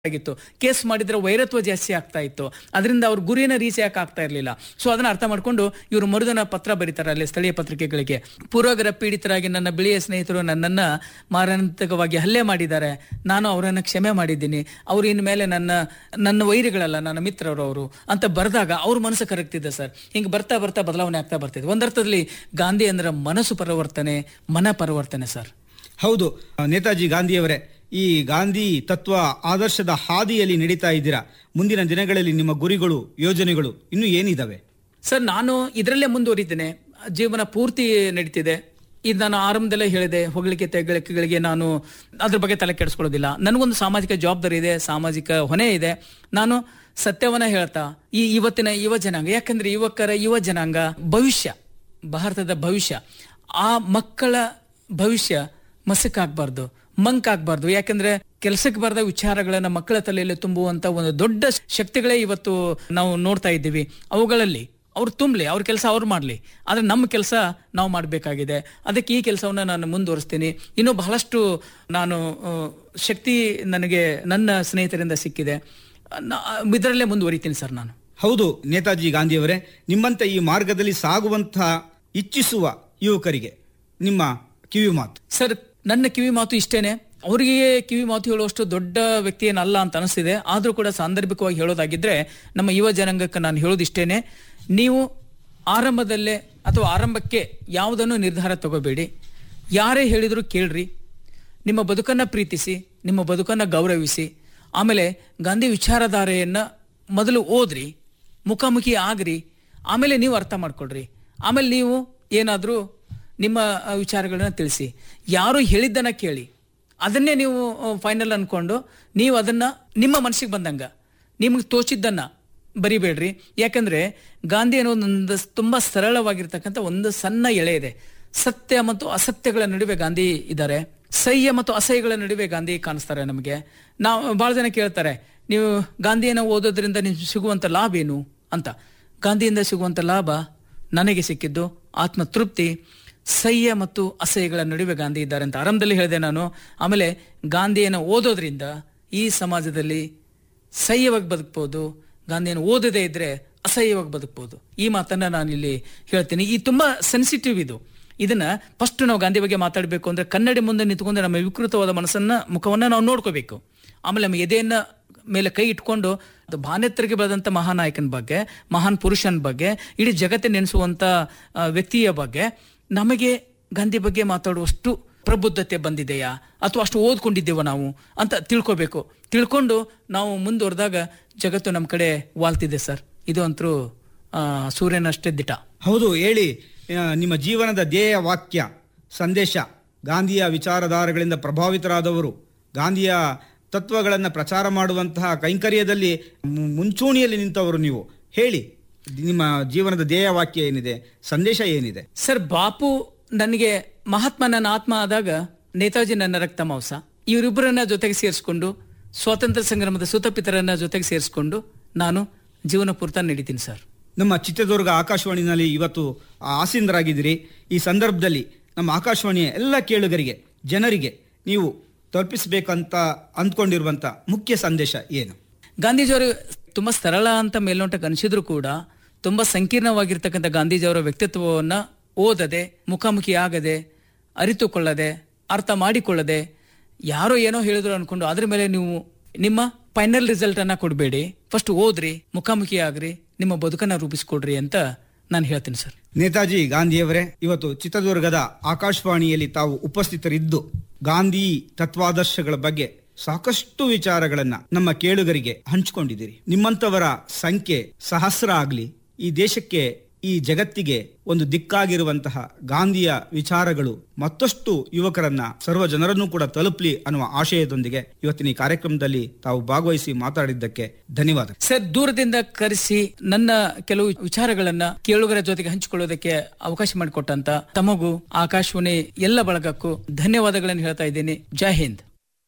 ಆಗಿತ್ತು ಕೇಸ್ ಮಾಡಿದ್ರೆ ವೈರತ್ವ ಜಾಸ್ತಿ ಆಗ್ತಾ ಇತ್ತು ಅದರಿಂದ ಅವ್ರ ಗುರಿನ ರೀಚ್ ಯಾಕೆ ಆಗ್ತಾ ಇರಲಿಲ್ಲ ಸೊ ಅದನ್ನ ಅರ್ಥ ಮಾಡ್ಕೊಂಡು ಇವರು ಮರುದಿನ ಪತ್ರ ಬರೀತಾರೆ ಅಲ್ಲಿ ಸ್ಥಳೀಯ ಪತ್ರಿಕೆಗಳಿಗೆ ಪೂರ್ವಗ್ರ ಪೀಡಿತರಾಗಿ ನನ್ನ ಬಿಳಿಯ ಸ್ನೇಹಿತರು ನನ್ನನ್ನ ಮಾರಣಾಂತಿಕವಾಗಿ ಹಲ್ಲೆ ಮಾಡಿದ್ದಾರೆ ನಾನು ಅವರನ್ನು ಕ್ಷಮೆ ಮಾಡಿದ್ದೀನಿ ಅವ್ರು ಇನ್ಮೇಲೆ ನನ್ನ ನನ್ನ ವೈರಿಗಳಲ್ಲ ನನ್ನ ಮಿತ್ರರು ಅವರು ಅಂತ ಬರೆದಾಗ ಅವ್ರ ಮನಸ್ಸು ಕರಗ್ತಿದೆ ಸರ್ ಹಿಂಗೆ ಬರ್ತಾ ಬರ್ತಾ ಬದಲಾವಣೆ ಆಗ್ತಾ ಬರ್ತಿದೆ ಒಂದರ್ಥದಲ್ಲಿ ಗಾಂಧಿ ಅಂದ್ರೆ ಮನಸ್ಸು ಪರಿವರ್ತನೆ ಮನ ಪರಿವರ್ತನೆ ಸರ್ ಹೌದು ನೇತಾಜಿ ಗಾಂಧಿಯವರೇ ಈ ಗಾಂಧಿ ತತ್ವ ಆದರ್ಶದ ಹಾದಿಯಲ್ಲಿ ನಡೀತಾ ಇದ್ದೀರಾ ಮುಂದಿನ ದಿನಗಳಲ್ಲಿ ನಿಮ್ಮ ಗುರಿಗಳು ಯೋಜನೆಗಳು ಇನ್ನೂ ಏನಿದಾವೆ ಸರ್ ನಾನು ಇದರಲ್ಲೇ ಮುಂದುವರಿದ್ದೇನೆ ಜೀವನ ಪೂರ್ತಿ ನಡೀತಿದೆ ಇದು ನಾನು ಆರಂಭದಲ್ಲೇ ಹೇಳಿದೆ ಹೊಗಳಿಕೆ ತೆಗಳಿಕೆಗಳಿಗೆ ನಾನು ಅದ್ರ ಬಗ್ಗೆ ತಲೆ ಕೆಡಿಸ್ಕೊಳ್ಳೋದಿಲ್ಲ ನನಗೊಂದು ಸಾಮಾಜಿಕ ಜವಾಬ್ದಾರಿ ಇದೆ ಸಾಮಾಜಿಕ ಹೊಣೆ ಇದೆ ನಾನು ಸತ್ಯವನ್ನ ಹೇಳ್ತಾ ಈ ಇವತ್ತಿನ ಯುವ ಜನಾಂಗ ಯಾಕಂದ್ರೆ ಯುವಕರ ಯುವ ಜನಾಂಗ ಭವಿಷ್ಯ ಭಾರತದ ಭವಿಷ್ಯ ಆ ಮಕ್ಕಳ ಭವಿಷ್ಯ ಮಸಕ್ಕಾಗಬಾರ್ದು ಮಂಕಾಗಬಾರ್ದು ಯಾಕಂದ್ರೆ ಕೆಲಸಕ್ಕೆ ಬರದ ವಿಚಾರಗಳನ್ನ ಮಕ್ಕಳ ತಲೆಯಲ್ಲಿ ತುಂಬುವಂತ ಒಂದು ದೊಡ್ಡ ಶಕ್ತಿಗಳೇ ಇವತ್ತು ನಾವು ನೋಡ್ತಾ ಇದ್ದೀವಿ ಅವುಗಳಲ್ಲಿ ಅವ್ರು ತುಂಬಲಿ ಅವ್ರ ಕೆಲಸ ಅವ್ರು ಮಾಡಲಿ ಆದ್ರೆ ನಮ್ಮ ಕೆಲಸ ನಾವು ಮಾಡಬೇಕಾಗಿದೆ ಅದಕ್ಕೆ ಈ ಕೆಲಸವನ್ನ ನಾನು ಮುಂದುವರಿಸ್ತೀನಿ ಇನ್ನು ಬಹಳಷ್ಟು ನಾನು ಆ, ಶಕ್ತಿ ನನಗೆ ನನ್ನ ಸ್ನೇಹಿತರಿಂದ ಸಿಕ್ಕಿದೆ ನಾ- ಇದರಲ್ಲೇ ಮುಂದುವರಿತೀನಿ ಸರ್ ನಾನು ಹೌದು ನೇತಾಜಿ ಗಾಂಧಿಯವರೇ ನಿಮ್ಮಂತ ಈ ಮಾರ್ಗದಲ್ಲಿ ಸಾಗುವಂತಹ ಇಚ್ಛಿಸುವ ಯುವಕರಿಗೆ ನಿಮ್ಮ ಕಿವಿ ಮಾತು ಸರ್ ನನ್ನ ಕಿವಿ ಮಾತು ಇಷ್ಟೇನೆ ಅವರಿಗೆ ಕಿವಿ ಮಾತು ಹೇಳುವಷ್ಟು ದೊಡ್ಡ ವ್ಯಕ್ತಿ ಏನಲ್ಲ ಅಂತ ಅನಿಸ್ತಿದೆ ಆದ್ರೂ ಕೂಡ ಸಾಂದರ್ಭಿಕವಾಗಿ ಹೇಳೋದಾಗಿದ್ರೆ ನಮ್ಮ ಯುವ ಜನಾಂಗಕ್ಕೆ ನಾನು ಹೇಳೋದಿಷ್ಟೇನೆ ನೀವು ಆರಂಭದಲ್ಲೇ ಅಥವಾ ಆರಂಭಕ್ಕೆ ಯಾವುದನ್ನು ನಿರ್ಧಾರ ತಗೋಬೇಡಿ ಯಾರೇ ಹೇಳಿದ್ರು ಕೇಳ್ರಿ ನಿಮ್ಮ ಬದುಕನ್ನ ಪ್ರೀತಿಸಿ ನಿಮ್ಮ ಬದುಕನ್ನ ಗೌರವಿಸಿ ಆಮೇಲೆ ಗಾಂಧಿ ವಿಚಾರಧಾರೆಯನ್ನ ಮೊದಲು ಓದ್ರಿ ಮುಖಾಮುಖಿ ಆಗ್ರಿ ಆಮೇಲೆ ನೀವು ಅರ್ಥ ಮಾಡ್ಕೊಳ್ರಿ ಆಮೇಲೆ ನೀವು ಏನಾದರೂ ನಿಮ್ಮ ಆ, ವಿಚಾರಗಳನ್ನ ತಿಳಿಸಿ ಯಾರು ಹೇಳಿದ್ದನ್ನ ಕೇಳಿ ಅದನ್ನೇ ನೀವು ಫೈನಲ್ ಅನ್ಕೊಂಡು ನೀವು ಅದನ್ನ ನಿಮ್ಮ ಮನಸ್ಸಿಗೆ ಬಂದಂಗ ನಿಮಗೆ ತೋಚಿದ್ದನ್ನ ಬರಿಬೇಡ್ರಿ ಯಾಕಂದ್ರೆ ಗಾಂಧಿ ಅನ್ನೋ ಒಂದು ತುಂಬಾ ಸರಳವಾಗಿರ್ತಕ್ಕಂಥ ಒಂದು ಸಣ್ಣ ಎಳೆ ಇದೆ ಸತ್ಯ ಮತ್ತು ಅಸತ್ಯಗಳ ನಡುವೆ ಗಾಂಧಿ ಇದ್ದಾರೆ ಸಹ್ಯ ಮತ್ತು ಅಸಹ್ಯಗಳ ನಡುವೆ ಗಾಂಧಿ ಕಾಣಿಸ್ತಾರೆ ನಮಗೆ ನಾವು ಬಹಳ ಜನ ಕೇಳ್ತಾರೆ ನೀವು ಗಾಂಧಿಯನ್ನು ಓದೋದ್ರಿಂದ ನಿಮ್ಗೆ ಸಿಗುವಂತ ಲಾಭ ಏನು ಅಂತ ಗಾಂಧಿಯಿಂದ ಸಿಗುವಂತ ಲಾಭ ನನಗೆ ಸಿಕ್ಕಿದ್ದು ಆತ್ಮ ತೃಪ್ತಿ ಸಹ್ಯ ಮತ್ತು ಅಸಹ್ಯಗಳ ನಡುವೆ ಗಾಂಧಿ ಇದ್ದಾರೆ ಅಂತ ಆರಂಭದಲ್ಲಿ ಹೇಳಿದೆ ನಾನು ಆಮೇಲೆ ಗಾಂಧಿಯನ್ನು ಓದೋದ್ರಿಂದ ಈ ಸಮಾಜದಲ್ಲಿ ಸಹ್ಯವಾಗಿ ಬದುಕ್ಬೋದು ಗಾಂಧಿಯನ್ನು ಓದದೇ ಇದ್ರೆ ಅಸಹ್ಯವಾಗಿ ಬದುಕ್ಬೋದು ಈ ಮಾತನ್ನ ನಾನು ಇಲ್ಲಿ ಹೇಳ್ತೀನಿ ಈ ತುಂಬಾ ಸೆನ್ಸಿಟಿವ್ ಇದು ಇದನ್ನ ಫಸ್ಟ್ ನಾವು ಗಾಂಧಿ ಬಗ್ಗೆ ಮಾತಾಡಬೇಕು ಅಂದ್ರೆ ಕನ್ನಡಿ ಮುಂದೆ ನಿಂತ್ಕೊಂಡು ನಮ್ಮ ವಿಕೃತವಾದ ಮನಸ್ಸನ್ನ ಮುಖವನ್ನ ನಾವು ನೋಡ್ಕೋಬೇಕು ಆಮೇಲೆ ನಮ್ಮ ಎದೆಯನ್ನ ಮೇಲೆ ಕೈ ಇಟ್ಕೊಂಡು ಅದು ಭಾನೆತ್ತರಿಗೆ ಬೆಳೆದಂತ ಮಹಾನಾಯಕನ ಬಗ್ಗೆ ಮಹಾನ್ ಪುರುಷನ ಬಗ್ಗೆ ಇಡೀ ಜಗತ್ತಿನ ನೆನೆಸುವಂತ ಆ, ವ್ಯಕ್ತಿಯ ಬಗ್ಗೆ ನಮಗೆ ಗಾಂಧಿ ಬಗ್ಗೆ ಮಾತಾಡುವಷ್ಟು ಪ್ರಬುದ್ಧತೆ ಬಂದಿದೆಯಾ ಅಥವಾ ಅಷ್ಟು ಓದ್ಕೊಂಡಿದ್ದೇವ ನಾವು ಅಂತ ತಿಳ್ಕೊಬೇಕು ತಿಳ್ಕೊಂಡು ನಾವು ಮುಂದುವರೆದಾಗ ಜಗತ್ತು ನಮ್ಮ ಕಡೆ ವಾಲ್ತಿದೆ ಸರ್ ಇದು ಅಂತರೂ ಸೂರ್ಯನಷ್ಟೇ ದಿಟ ಹೌದು ಹೇಳಿ ಆ, ನಿಮ್ಮ ಜೀವನದ ಧ್ಯೇಯ ವಾಕ್ಯ ಸಂದೇಶ ಗಾಂಧಿಯ ವಿಚಾರಧಾರೆಗಳಿಂದ ಪ್ರಭಾವಿತರಾದವರು ಗಾಂಧಿಯ ತತ್ವಗಳನ್ನು ಪ್ರಚಾರ ಮಾಡುವಂತಹ ಕೈಂಕರ್ಯದಲ್ಲಿ ಮು- ಮುಂಚೂಣಿಯಲ್ಲಿ ನಿಂತವರು ನೀವು ಹೇಳಿ ನಿಮ್ಮ ಜೀವನದ ಧ್ಯೇಯ ವಾಕ್ಯ ಏನಿದೆ ಸಂದೇಶ ಏನಿದೆ ಸರ್ ಬಾಪು ನನಗೆ ಮಹಾತ್ಮ ನನ್ನ ಆತ್ಮ ಆದಾಗ ನೇತಾಜಿ ನನ್ನ ರಕ್ತ ಮಾಂಸ ಇವರಿಬ್ಬರನ್ನ ಜೊತೆಗೆ ಸೇರಿಸ್ಕೊಂಡು ಸ್ವಾತಂತ್ರ್ಯ ಸಂಗ್ರಾಮದ ಸುತಪಿತರನ್ನ ಜೊತೆಗೆ ಸೇರಿಸ್ಕೊಂಡು ನಾನು ಜೀವನ ಪೂರ್ತ ನಡೀತೀನಿ ಸರ್ ನಮ್ಮ ಚಿತ್ರದುರ್ಗ ಆಕಾಶವಾಣಿನಲ್ಲಿ ಇವತ್ತು ಆಸೀನರಾಗಿದ್ದೀರಿ ಈ ಸಂದರ್ಭದಲ್ಲಿ ನಮ್ಮ ಆಕಾಶವಾಣಿಯ ಎಲ್ಲ ಕೇಳುಗರಿಗೆ ಜನರಿಗೆ ನೀವು ತಲುಪಿಸಬೇಕಂತ ಅಂದ್ಕೊಂಡಿರುವಂತ ಮುಖ್ಯ ಸಂದೇಶ ಏನು ಗಾಂಧೀಜಿಯವರು ತುಂಬಾ ಸರಳ ಅಂತ ಮೇಲ್ನೋಟಕ್ಕೆ ಅನಿಸಿದ್ರು ಕೂಡ ತುಂಬಾ ಸಂಕೀರ್ಣವಾಗಿರ್ತಕ್ಕಂಥ ಗಾಂಧೀಜಿಯವರ ವ್ಯಕ್ತಿತ್ವವನ್ನ ಓದದೆ ಮುಖಾಮುಖಿ ಆಗದೆ ಅರಿತುಕೊಳ್ಳದೆ ಅರ್ಥ ಮಾಡಿಕೊಳ್ಳದೆ ಯಾರೋ ಏನೋ ಹೇಳಿದ್ರು ಅನ್ಕೊಂಡು ಅದ್ರ ಮೇಲೆ ನೀವು ನಿಮ್ಮ ಫೈನಲ್ ರಿಸಲ್ಟ್ ಅನ್ನ ಕೊಡಬೇಡಿ ಫಸ್ಟ್ ಓದ್ರಿ ಮುಖಾಮುಖಿ ಆಗ್ರಿ ನಿಮ್ಮ ಬದುಕನ್ನ ರೂಪಿಸ್ಕೊಡ್ರಿ ಅಂತ ನಾನು ಹೇಳ್ತೀನಿ ಸರ್ ನೇತಾಜಿ ಗಾಂಧಿಯವರೇ ಇವತ್ತು ಚಿತ್ರದುರ್ಗದ ಆಕಾಶವಾಣಿಯಲ್ಲಿ ತಾವು ಉಪಸ್ಥಿತರಿದ್ದು ಗಾಂಧಿ ತತ್ವಾದರ್ಶಗಳ ಬಗ್ಗೆ ಸಾಕಷ್ಟು ವಿಚಾರಗಳನ್ನ ನಮ್ಮ ಕೇಳುಗರಿಗೆ ಹಂಚಿಕೊಂಡಿದ್ದೀರಿ ನಿಮ್ಮಂತವರ ಸಂಖ್ಯೆ ಸಹಸ್ರ ಆಗ್ಲಿ ಈ ದೇಶಕ್ಕೆ ಈ ಜಗತ್ತಿಗೆ ಒಂದು ದಿಕ್ಕಾಗಿರುವಂತಹ ಗಾಂಧಿಯ ವಿಚಾರಗಳು ಮತ್ತಷ್ಟು ಯುವಕರನ್ನ ಸರ್ವ ಜನರನ್ನೂ ಕೂಡ ತಲುಪಲಿ ಅನ್ನುವ ಆಶಯದೊಂದಿಗೆ ಇವತ್ತಿನ ಈ ಕಾರ್ಯಕ್ರಮದಲ್ಲಿ ತಾವು ಭಾಗವಹಿಸಿ ಮಾತಾಡಿದ್ದಕ್ಕೆ ಧನ್ಯವಾದ ಸರ್ ದೂರದಿಂದ ಕರೆಸಿ ನನ್ನ ಕೆಲವು ವಿಚಾರಗಳನ್ನ ಕೇಳುಗರ ಜೊತೆಗೆ ಹಂಚಿಕೊಳ್ಳೋದಕ್ಕೆ ಅವಕಾಶ ಮಾಡಿಕೊಟ್ಟಂತ ತಮಗೂ ಆಕಾಶವಾಣಿ ಎಲ್ಲ ಬಳಗಕ್ಕೂ ಧನ್ಯವಾದಗಳನ್ನು ಹೇಳ್ತಾ ಇದ್ದೀನಿ ಜೈ ಹಿಂದ್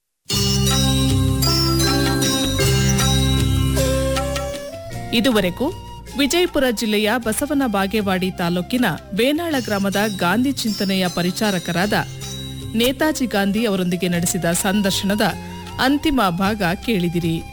ಇದುವರೆಗೂ ವಿಜಯಪುರ ಜಿಲ್ಲೆಯ ಬಸವನ ಬಾಗೇವಾಡಿ ತಾಲೂಕಿನ ಬೇನಾಳ ಗ್ರಾಮದ ಗಾಂಧಿ ಚಿಂತನೆಯ ಪರಿಚಾರಕರಾದ ನೇತಾಜಿ ಗಾಂಧಿ ಅವರೊಂದಿಗೆ ನಡೆಸಿದ ಸಂದರ್ಶನದ ಅಂತಿಮ ಭಾಗ ಕೇಳಿದಿರಿ